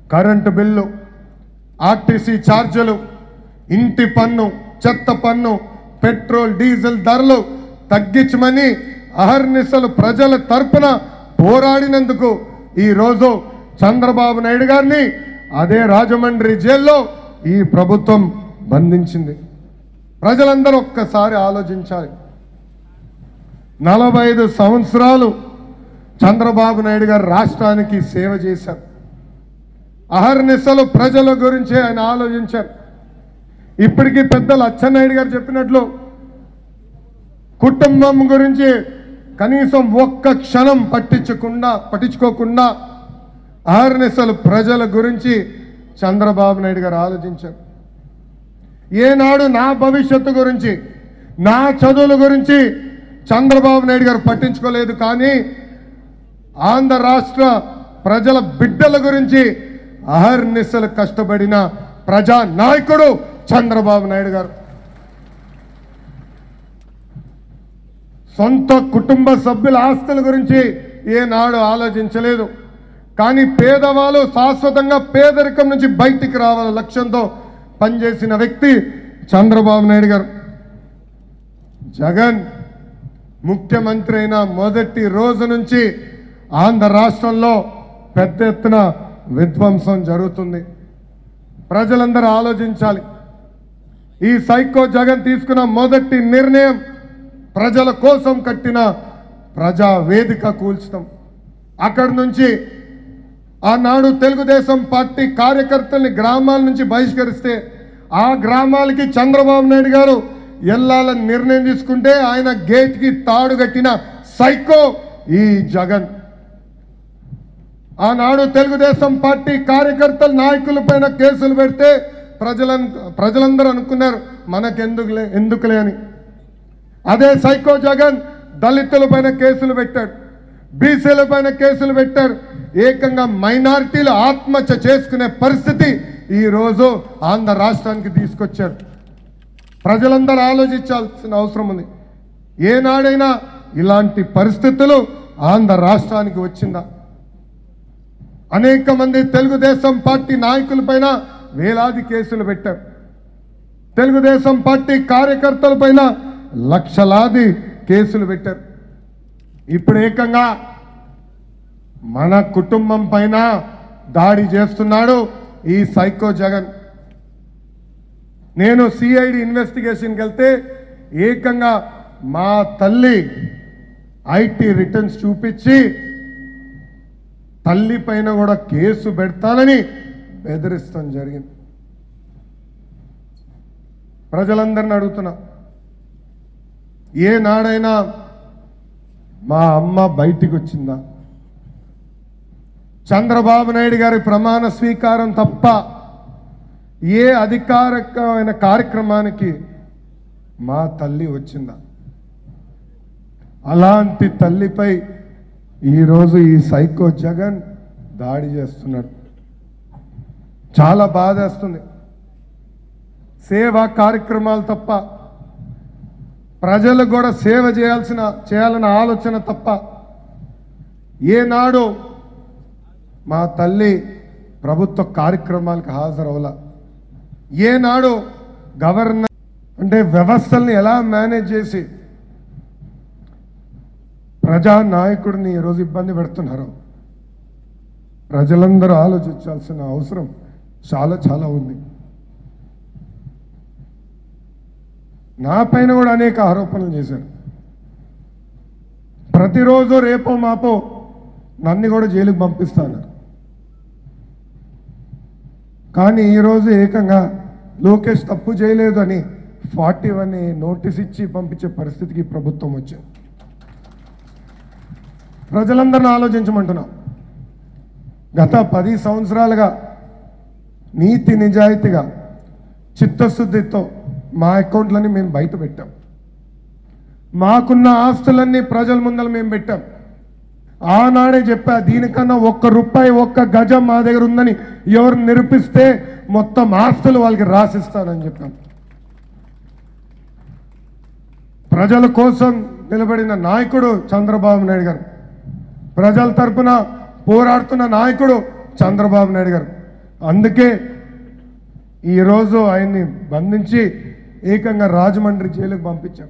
current bill RTC ఛార్జీలు ఇంటి పన్ను చెత్త పన్ను పెట్రోల్ డీజిల్ ధరలు తగ్గించమని అహర్నిశలు ప్రజల తరపున పోరాడినందుకు ఈరోజు చంద్రబాబు నాయుడు గారిని అదే రాజమండ్రి జైల్లో ఈ ప్రభుత్వం బంధించింది ప్రజలందరూ ఒక్కసారి ఆలోచించాలి నలభై ఐదు సంవత్సరాలు చంద్రబాబు నాయుడు గారు రాష్ట్రానికి సేవ చేశారు అహర్నిశలు ప్రజల గురించి ఆయన ఆలోచించారు ఇప్పటికీ పెద్దలు అచ్చెన్నాయుడు గారు చెప్పినట్లు కుటుంబం గురించి కనీసం ఒక్క క్షణం పట్టించకుండా పట్టించుకోకుండా అహర్నిశలు ప్రజల గురించి చంద్రబాబు నాయుడు గారు ఆలోచించారు ఏనాడు నా భవిష్యత్తు గురించి నా చదువుల గురించి చంద్రబాబు నాయుడు గారు పట్టించుకోలేదు కానీ ఆంధ్ర రాష్ట్ర ప్రజల బిడ్డల గురించి అహర్నిశలు కష్టపడిన ప్రజా నాయకుడు చంద్రబాబు నాయుడు గారు సొంత కుటుంబ సభ్యుల ఆస్తుల గురించి ఏనాడు ఆలోచించలేదు కానీ పేదవాళ్ళు శాశ్వతంగా పేదరికం నుంచి బయటికి రావాల లక్ష్యంతో పనిచేసిన వ్యక్తి చంద్రబాబు నాయుడు గారు జగన్ ముఖ్యమంత్రి అయిన మొదటి రోజు నుంచి ఆంధ్ర రాష్ట్రంలో పెద్ద ఎత్తున విధ్వంసం జరుగుతుంది ప్రజలందరూ ఆలోచించాలి ఈ సైకో జగన్ తీసుకున్న మొదటి నిర్ణయం ప్రజల కోసం కట్టిన ప్రజా వేదిక కూల్చడం అక్కడి నుంచి ఆనాడు తెలుగుదేశం పార్టీ కార్యకర్తల్ని గ్రామాల నుంచి బహిష్కరిస్తే ఆ గ్రామాలకి చంద్రబాబు నాయుడు గారు వెళ్ళాలని నిర్ణయం తీసుకుంటే ఆయన గేట్కి తాడు కట్టిన సైకో ఈ జగన్ ఆనాడు తెలుగుదేశం పార్టీ కార్యకర్తల నాయకుల పైన కేసులు పెడితే ప్రజలను ప్రజలందరూ అనుకున్నారు మనకెందుకులే ఎందుకులే అని అదే సైకో జగన్ దళితుల పైన కేసులు పెట్టాడు బీసీల పైన కేసులు పెట్టారు ఏకంగా మైనారిటీలు ఆత్మహత్య చేసుకునే పరిస్థితి ఈ రోజు ఆంధ్ర రాష్ట్రానికి తీసుకొచ్చారు ప్రజలందరూ ఆలోచించాల్సిన అవసరం ఉంది ఏనాడైనా ఇలాంటి పరిస్థితులు ఆంధ్ర రాష్ట్రానికి వచ్చిందా అనేక మంది తెలుగుదేశం పార్టీ నాయకుల పైన వేలాది కేసులు పెట్టారు తెలుగుదేశం పార్టీ కార్యకర్తల పైన లక్షలాది కేసులు పెట్టారు ఇప్పుడు ఏకంగా మన కుటుంబం పైన దాడి చేస్తున్నాడు ఈ సైకో జగన్ నేను సిఐడి ఇన్వెస్టిగేషన్కి వెళ్తే ఏకంగా మా తల్లి ఐటీ రిటర్న్స్ చూపించి తల్లి పైన కూడా కేసు పెడతానని బెదిరిస్తాం జరిగింది ప్రజలందరిని అడుగుతున్నా ఏనాడైనా మా అమ్మ బయటికి వచ్చిందా చంద్రబాబు నాయుడు గారి ప్రమాణ స్వీకారం తప్ప ఏ అధికారికమైన కార్యక్రమానికి మా తల్లి వచ్చిందా అలాంటి తల్లిపై ఈరోజు ఈ సైకో జగన్ దాడి చేస్తున్నాడు చాలా బాధేస్తుంది సేవా కార్యక్రమాలు తప్ప ప్రజలకు కూడా సేవ చేయాల్సిన చేయాలన్న ఆలోచన తప్ప ఏనాడు మా తల్లి ప్రభుత్వ కార్యక్రమాలకు హాజరవల ఏనాడు గవర్నర్ అంటే వ్యవస్థల్ని ఎలా మేనేజ్ చేసి ప్రజా నాయకుడిని ఈరోజు ఇబ్బంది పెడుతున్నారు ప్రజలందరూ ఆలోచించాల్సిన అవసరం చాలా చాలా ఉంది నా పైన కూడా అనేక ఆరోపణలు చేశారు ప్రతిరోజు రేపో మాపో నన్ను కూడా జైలుకి పంపిస్తాను కానీ ఈరోజు ఏకంగా లోకేష్ తప్పు చేయలేదు అని ఫార్టీ వన్ నోటీస్ ఇచ్చి పంపించే పరిస్థితికి ప్రభుత్వం వచ్చింది ప్రజలందరిని ఆలోచించమంటున్నా గత పది సంవత్సరాలుగా నీతి నిజాయితీగా చిత్తశుద్ధితో మా అకౌంట్లని మేము బయట పెట్టాం మాకున్న ఆస్తులన్నీ ప్రజల ముందర మేము పెట్టాం ఆనాడే చెప్పా దీనికన్నా ఒక్క రూపాయి ఒక్క గజం మా దగ్గర ఉందని ఎవరు నిరూపిస్తే మొత్తం ఆస్తులు వాళ్ళకి రాసిస్తానని చెప్పాం ప్రజల కోసం నిలబడిన నాయకుడు చంద్రబాబు నాయుడు గారు ప్రజల తరపున పోరాడుతున్న నాయకుడు చంద్రబాబు నాయుడు గారు అందుకే ఈరోజు ఆయన్ని బంధించి ఏకంగా రాజమండ్రి జైలుకు పంపించాం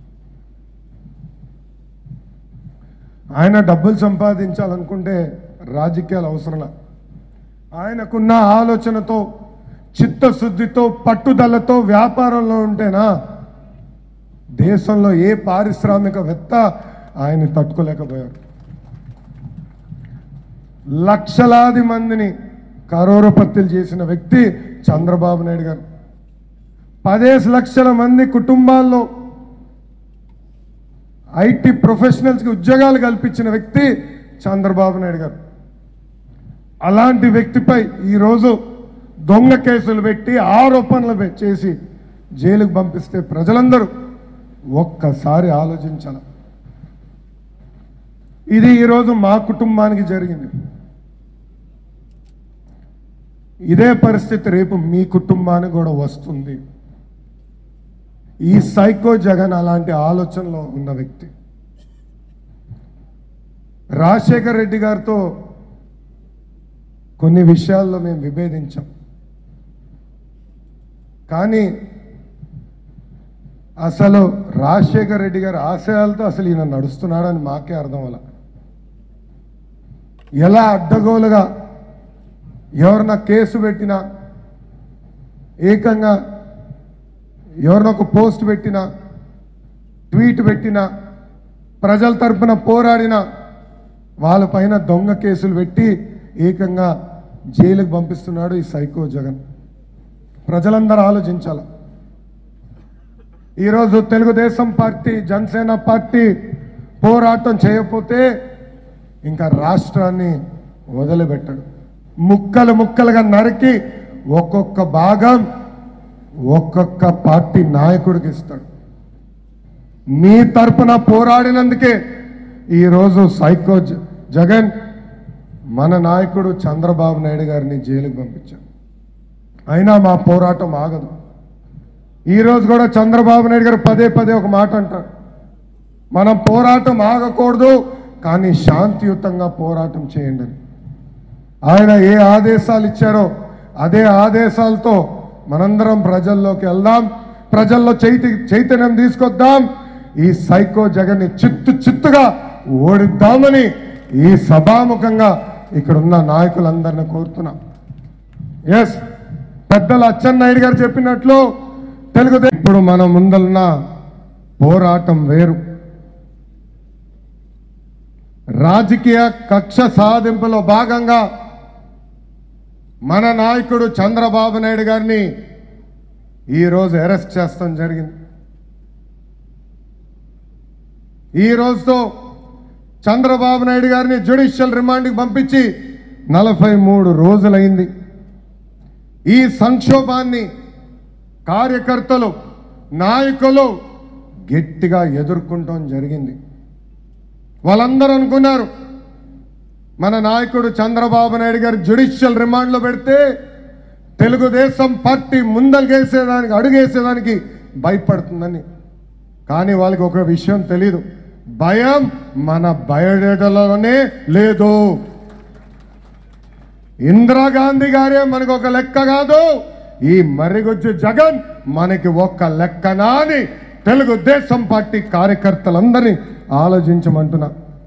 ఆయన డబ్బులు సంపాదించాలనుకుంటే రాజకీయాలు అవసరంలా ఆయనకున్న ఆలోచనతో చిత్తశుద్ధితో పట్టుదలతో వ్యాపారంలో ఉంటేనా దేశంలో ఏ పారిశ్రామికవేత్త ఆయన్ని తట్టుకోలేకపోయారు లక్షలాది మందిని కరోరపత్తులు చేసిన వ్యక్తి చంద్రబాబు నాయుడు గారు పదేసి లక్షల మంది కుటుంబాల్లో ఐటీ ప్రొఫెషనల్స్కి ఉద్యోగాలు కల్పించిన వ్యక్తి చంద్రబాబు నాయుడు గారు అలాంటి వ్యక్తిపై ఈరోజు దొంగ కేసులు పెట్టి ఆరోపణలు పె- చేసి జైలుకు పంపిస్తే ప్రజలందరూ ఒక్కసారి ఆలోచించాలి ఇది ఈరోజు మా కుటుంబానికి జరిగింది ఇదే పరిస్థితి రేపు మీ కుటుంబానికి కూడా వస్తుంది ఈ సైకో జగన్ అలాంటి ఆలోచనలో ఉన్న వ్యక్తి రాజశేఖర్ రెడ్డి గారితో కొన్ని విషయాల్లో మేము విభేదించాం కానీ అసలు రాజశేఖర్ రెడ్డి గారి ఆశయాలతో అసలు ఈయన నడుస్తున్నాడని మాకే అర్థం అలా ఎలా అడ్డగోలుగా ఎవరన్నా కేసు పెట్టినా ఏకంగా ఎవరినో ఒక పోస్ట్ పెట్టినా ట్వీట్ పెట్టినా ప్రజల తరపున పోరాడినా వాళ్ళపైన దొంగ కేసులు పెట్టి ఏకంగా జైలుకు పంపిస్తున్నాడు ఈ సైకో జగన్ ప్రజలందరూ ఆలోచించాల ఈరోజు తెలుగుదేశం పార్టీ జనసేన పార్టీ పోరాటం చేయకపోతే ఇంకా రాష్ట్రాన్ని వదిలిపెట్టడు ముక్కలు ముక్కలుగా నరికి ఒక్కొక్క భాగం ఒక్కొక్క పార్టీ నాయకుడికి ఇస్తాడు మీ తరపున పోరాడినందుకే ఈరోజు సైకో జ- జగన్ మన నాయకుడు చంద్రబాబు నాయుడు గారిని జైలుకు పంపించారు అయినా మా పోరాటం ఆగదు ఈరోజు కూడా చంద్రబాబు నాయుడు గారు పదే పదే ఒక మాట అంటారు మనం పోరాటం ఆగకూడదు కానీ శాంతియుతంగా పోరాటం చేయండి అని ఆయన ఏ ఆదేశాలు ఇచ్చారో అదే ఆదేశాలతో మనందరం ప్రజల్లోకి వెళ్దాం ప్రజల్లో చైతి చైతన్యం తీసుకొద్దాం ఈ సైకో జగన్ని చిత్తు చిత్తుగా ఓడిద్దామని ఈ సభాముఖంగా ఇక్కడ ఉన్న నాయకులందరిని కోరుతున్నాం ఎస్ పెద్దలు అచ్చెన్నాయుడు గారు చెప్పినట్లు తెలుగుదే ఇప్పుడు మన ముందలున్న పోరాటం వేరు రాజకీయ కక్ష సాధింపులో భాగంగా మన నాయకుడు చంద్రబాబు నాయుడు గారిని ఈరోజు అరెస్ట్ చేస్తాం జరిగింది ఈ రోజుతో చంద్రబాబు నాయుడు గారిని జ్యుడిషియల్ రిమాండ్కి పంపించి నలభై మూడు రోజులైంది ఈ సంక్షోభాన్ని కార్యకర్తలు నాయకులు గట్టిగా ఎదుర్కొంటాం జరిగింది వాళ్ళందరూ అనుకున్నారు మన నాయకుడు చంద్రబాబు నాయుడు గారు జ్యుడిషియల్ రిమాండ్లో పెడితే తెలుగుదేశం పార్టీ ముందలుగేసేదానికి అడుగేసేదానికి భయపడుతుందని కానీ వాళ్ళకి ఒక విషయం తెలీదు భయం మన బయోడేటాలోనే లేదు ఇందిరాగాంధీ గారే మనకు ఒక లెక్క కాదు ఈ మరిగొచ్చు జగన్ మనకి ఒక్క లెక్కనా అని తెలుగుదేశం పార్టీ కార్యకర్తలందరినీ ఆలోచించమంటున్నా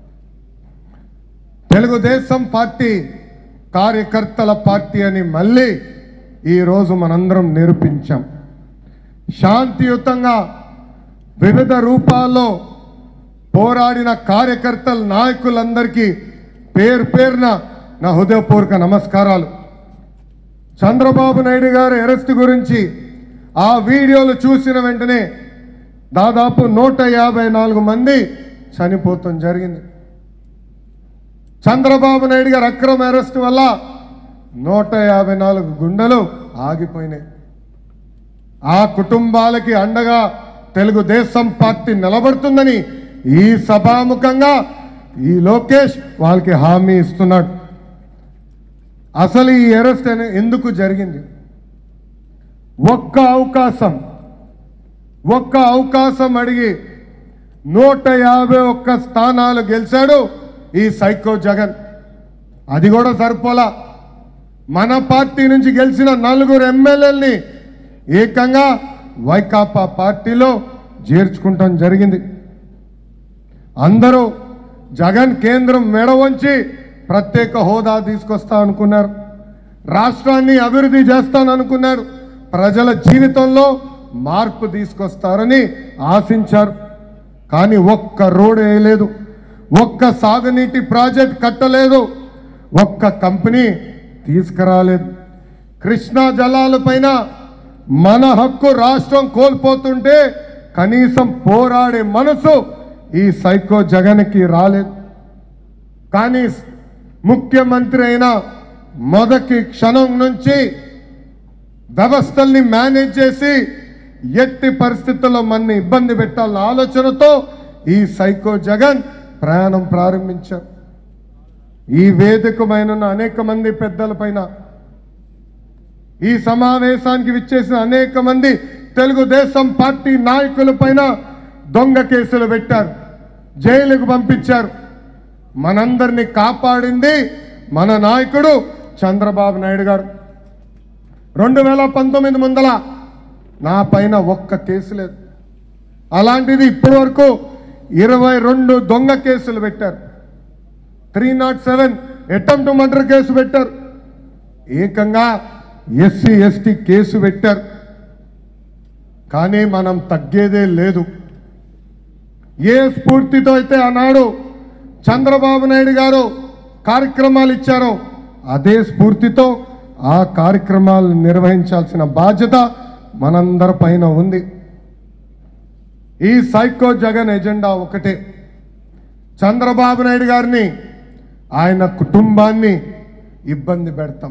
తెలుగుదేశం పార్టీ కార్యకర్తల పార్టీ అని మళ్ళీ ఈరోజు మనందరం నిరూపించాం శాంతియుతంగా వివిధ రూపాల్లో పోరాడిన కార్యకర్తల నాయకులందరికీ పేరు పేరున నా హృదయపూర్వక నమస్కారాలు చంద్రబాబు నాయుడు గారి అరెస్ట్ గురించి ఆ వీడియోలు చూసిన వెంటనే దాదాపు నూట యాభై నాలుగు మంది చనిపోతాం జరిగింది చంద్రబాబు నాయుడు గారి అక్రమ అరెస్ట్ వల్ల నూట యాభై నాలుగు గుండెలు ఆగిపోయినాయి ఆ కుటుంబాలకి అండగా తెలుగుదేశం పార్టీ నిలబడుతుందని ఈ సభాముఖంగా ఈ లోకేష్ వాళ్ళకి హామీ ఇస్తున్నాడు అసలు ఈ అరెస్ట్ అనే- ఎందుకు జరిగింది ఒక్క అవకాశం ఒక్క అవకాశం అడిగి నూట యాభై ఒక్క స్థానాలు గెలిచాడు ఈ సైకో జగన్ అది కూడా సరిపోలా మన పార్టీ నుంచి గెలిచిన నలుగురు ఎమ్మెల్యేలని ఏకంగా వైకాపా పార్టీలో చేర్చుకుంటాం జరిగింది అందరూ జగన్ కేంద్రం మెడ వంచి ప్రత్యేక హోదా తీసుకొస్తా అనుకున్నారు రాష్ట్రాన్ని అభివృద్ధి చేస్తాననుకున్నారు ప్రజల జీవితంలో మార్పు తీసుకొస్తారని ఆశించారు కానీ ఒక్క రోడ్ వేయలేదు ఒక్క సాగునీటి ప్రాజెక్ట్ కట్టలేదు ఒక్క కంపెనీ తీసుకురాలేదు కృష్ణా జలాలపైన మన హక్కు రాష్ట్రం కోల్పోతుంటే కనీసం పోరాడే మనసు ఈ సైకో జగన్కి రాలేదు కానీ ముఖ్యమంత్రి అయిన మొదటి క్షణం నుంచి వ్యవస్థల్ని మేనేజ్ చేసి ఎట్టి పరిస్థితుల్లో మన ఇబ్బంది పెట్టాలన్న ఆలోచనతో ఈ సైకో జగన్ ప్రయాణం ప్రారంభించారు ఈ వేదికమైన అనేక మంది పెద్దలపైన ఈ సమావేశానికి విచ్చేసిన అనేక మంది తెలుగుదేశం పార్టీ నాయకులపైన దొంగ కేసులు పెట్టారు జైలుకు పంపించారు మనందరినీ కాపాడింది మన నాయకుడు చంద్రబాబు నాయుడు గారు రెండు వేల పంతొమ్మిది ముందల నా పైన ఒక్క కేసు లేదు అలాంటిది ఇప్పటి వరకు ఇరవై రెండు దొంగ కేసులు పెట్టారు three not seven attempt murder case పెట్టారు ఏకంగా ఎస్సీ ఎస్టీ కేసు పెట్టారు కానీ మనం తగ్గేదే లేదు ఏ స్ఫూర్తితో అయితే ఆనాడు చంద్రబాబు నాయుడు గారు కార్యక్రమాలు ఇచ్చారో అదే స్ఫూర్తితో ఆ కార్యక్రమాలు నిర్వహించాల్సిన బాధ్యత మనందరి పైన ఉంది ఈ సైకో జగన్ ఎజెండా ఒకటే చంద్రబాబు నాయుడు గారిని ఆయన కుటుంబాన్ని ఇబ్బంది పెడతాం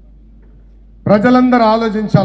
ప్రజలందరూ ఆలోచించాల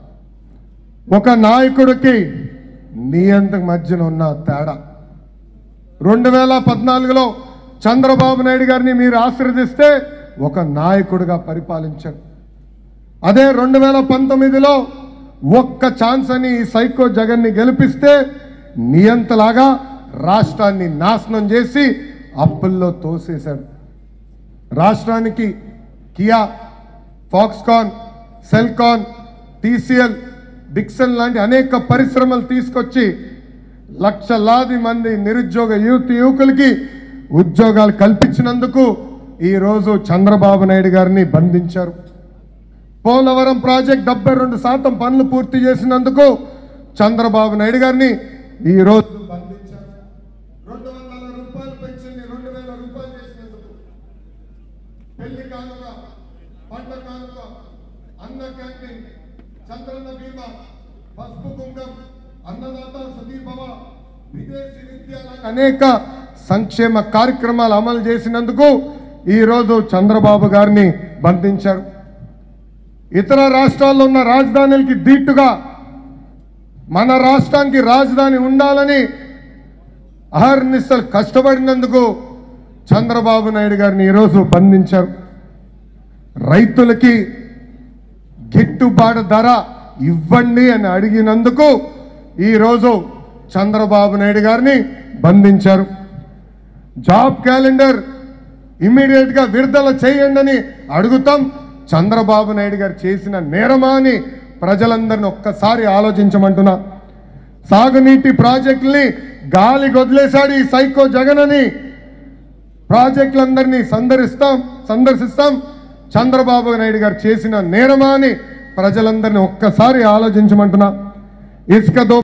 ఒక నాయకుడికి నియంత్రణ మధ్యన ఉన్న తేడా రెండు వేల పద్నాలుగులో చంద్రబాబు నాయుడు గారిని మీరు ఆశీర్వదిస్తే ఒక నాయకుడిగా పరిపాలించారు అదే రెండు వేల పంతొమ్మిదిలో ఒక్క ఛాన్స్ అని ఈ సైకో జగన్ని గెలిపిస్తే నియంతలాగా రాష్ట్రాన్ని నాశనం చేసి అప్పుల్లో తోసేశాడు రాష్ట్రానికి Kia Foxconn Celkon TCL Dixon లాంటి అనేక పరిశ్రమలు తీసుకొచ్చి లక్షలాది మంది నిరుద్యోగ యువతి యువకులకి ఉద్యోగాలు కల్పించినందుకు ఈరోజు చంద్రబాబు నాయుడు గారిని బంధించారు పోలవరం ప్రాజెక్ట్ డెబ్బై రెండు శాతం పనులు పూర్తి చేసినందుకు చంద్రబాబు నాయుడు గారిని ఈరోజు బంధించారు రెండు వందల రూపాయలు పెన్షన్ని రెండు వేల రూపాయలు చేసినందుకు పెళ్లి కానుక పంట కానుక అన్న క్యాంటీన్ చంద్రన్న బీమా పసుపు కుంకం అన్నదాత సతీభవ విదేశీ విద్య లాంటి అనేక సంక్షేమ కార్యక్రమాలు అమలు చేసినందుకు ఈరోజు చంద్రబాబు గారిని బంధించారు ఇతర రాష్ట్రాల్లో ఉన్న రాజధానులకి దీటుగా మన రాష్ట్రానికి రాజధాని ఉండాలని అహర్నిశలు కష్టపడినందుకు చంద్రబాబు నాయుడు గారిని ఈరోజు బంధించారు రైతులకి గిట్టుబాటు ధర ఇవ్వండి అని అడిగినందుకు ఈరోజు చంద్రబాబు నాయుడు గారిని బంధించారు జాబ్ క్యాలెండర్ ఇమ్మీడియట్గా విడుదల చేయండి అని అడుగుతాం చంద్రబాబు నాయుడు గారు చేసిన నేరమా అని ప్రజలందరిని ఒక్కసారి ఆలోచించమంటున్నా సాగునీటి ప్రాజెక్టుల్ని గాలి వదిలేశాడు ఈ సైకో జగన్ అని ప్రాజెక్టులందరినీ సందరిస్తాం సందర్శిస్తాం చంద్రబాబు నాయుడు గారు చేసిన నేరమా అని ప్రజలందరినీ ఒక్కసారి ఆలోచించమంటున్నా ఇసుక దో